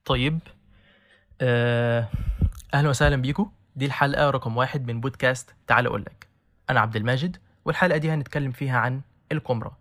طيب آه، اهلا وسهلا بيكم دي الحلقه رقم واحد من بودكاست تعال اقول لك انا عبد الماجد والحلقه دي هنتكلم فيها عن القمره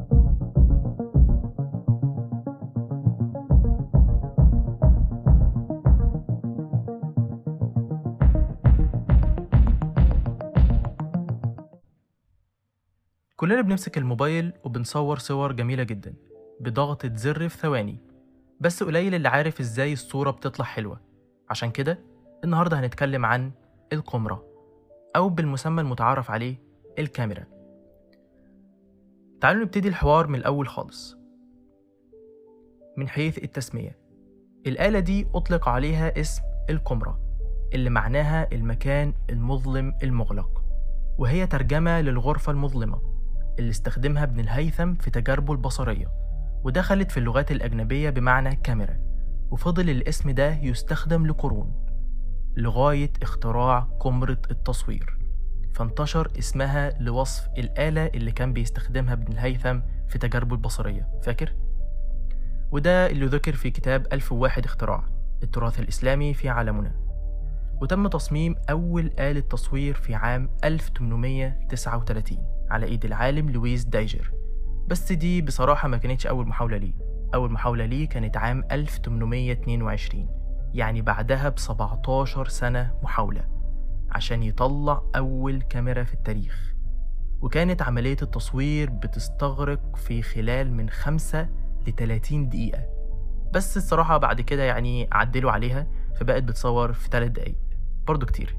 كلنا بنمسك الموبايل وبنصور صور جميلة جدا بضغطة زر في ثواني بس قليل اللي عارف ازاي الصورة بتطلع حلوة عشان كده النهاردة هنتكلم عن القمرة أو بالمسمى المتعارف عليه الكاميرا تعالوا نبتدي الحوار من الأول خالص من حيث التسمية الآلة دي أطلق عليها اسم القمرة اللي معناها المكان المظلم المغلق وهي ترجمة للغرفة المظلمة اللي استخدمها ابن الهيثم في تجاربه البصرية ودخلت في اللغات الأجنبية بمعنى كاميرا وفضل الاسم ده يستخدم لقرون لغاية اختراع قمرة التصوير فانتشر اسمها لوصف الآلة اللي كان بيستخدمها ابن الهيثم في تجاربه البصرية فاكر؟ وده اللي ذكر في كتاب ألف وواحد اختراع التراث الإسلامي في عالمنا وتم تصميم أول آلة تصوير في عام 1839 على إيد العالم لويس دايجر بس دي بصراحة ما كانتش أول محاولة ليه أول محاولة ليه كانت عام 1822 يعني بعدها ب 17 سنة محاولة عشان يطلع أول كاميرا في التاريخ وكانت عملية التصوير بتستغرق في خلال من 5 ل 30 دقيقة بس الصراحة بعد كده يعني عدلوا عليها فبقت بتصور في 3 دقايق برضو كتير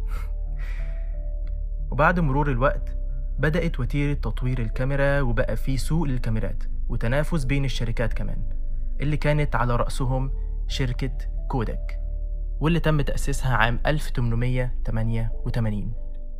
وبعد مرور الوقت بدأت وتيرة تطوير الكاميرا وبقى في سوق للكاميرات وتنافس بين الشركات كمان اللي كانت على رأسهم شركة كوداك واللي تم تأسيسها عام 1888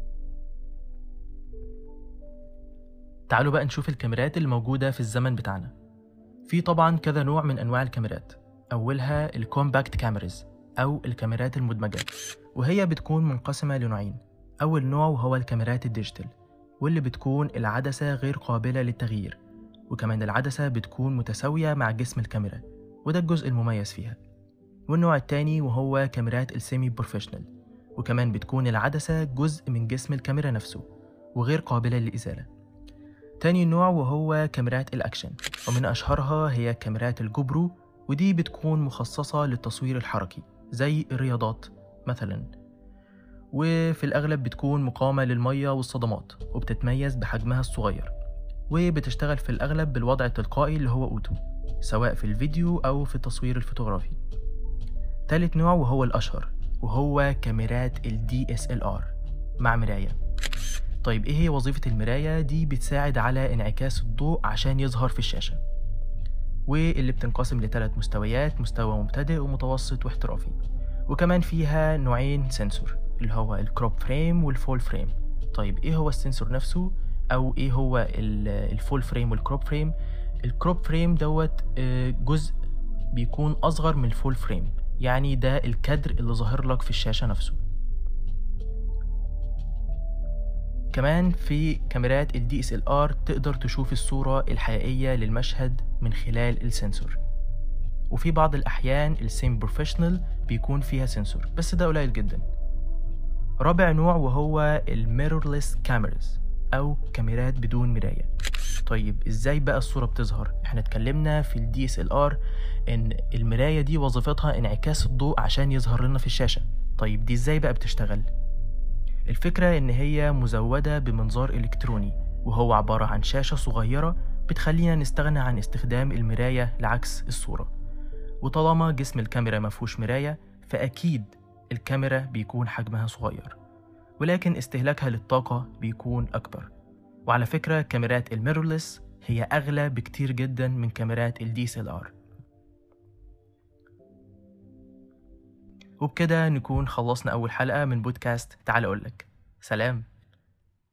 تعالوا بقى نشوف الكاميرات اللي موجودة في الزمن بتاعنا في طبعا كذا نوع من أنواع الكاميرات أولها الكومباكت كاميرز أو الكاميرات المدمجة وهي بتكون منقسمة لنوعين أول نوع وهو الكاميرات الديجيتال واللي بتكون العدسة غير قابلة للتغيير وكمان العدسة بتكون متساوية مع جسم الكاميرا وده الجزء المميز فيها والنوع التاني وهو كاميرات السيمي بروفيشنال وكمان بتكون العدسة جزء من جسم الكاميرا نفسه وغير قابلة للإزالة تاني نوع وهو كاميرات الأكشن ومن أشهرها هي كاميرات الجوبرو ودي بتكون مخصصة للتصوير الحركي زي الرياضات مثلا وفي الأغلب بتكون مقاومة للمية والصدمات وبتتميز بحجمها الصغير وبتشتغل في الأغلب بالوضع التلقائي اللي هو أوتو سواء في الفيديو أو في التصوير الفوتوغرافي تالت نوع وهو الأشهر وهو كاميرات ال DSLR مع مراية طيب إيه هي وظيفة المراية؟ دي بتساعد على انعكاس الضوء عشان يظهر في الشاشة واللي بتنقسم لثلاث مستويات مستوى مبتدئ ومتوسط واحترافي وكمان فيها نوعين سنسور اللي هو الكروب فريم والفول فريم طيب ايه هو السنسور نفسه او ايه هو الفول فريم والكروب فريم الكروب فريم دوت جزء بيكون اصغر من الفول فريم يعني ده الكادر اللي ظاهر لك في الشاشة نفسه كمان في كاميرات ال DSLR تقدر تشوف الصورة الحقيقية للمشهد من خلال السنسور وفي بعض الأحيان السيم بروفيشنال بيكون فيها سنسور بس ده قليل جدا رابع نوع وهو الميرورلess كاميرز أو كاميرات بدون مراية طيب ازاي بقى الصورة بتظهر؟ احنا اتكلمنا في ال DSLR ان المراية دي وظيفتها انعكاس الضوء عشان يظهر لنا في الشاشة طيب دي ازاي بقى بتشتغل؟ الفكرة ان هي مزودة بمنظار الكتروني وهو عبارة عن شاشة صغيرة بتخلينا نستغنى عن استخدام المراية لعكس الصورة وطالما جسم الكاميرا مفهوش مراية فأكيد الكاميرا بيكون حجمها صغير ولكن استهلاكها للطاقة بيكون أكبر وعلى فكرة كاميرات الميرورلس هي أغلى بكتير جدا من كاميرات ال DSLR وبكده نكون خلصنا أول حلقة من بودكاست تعال أقولك سلام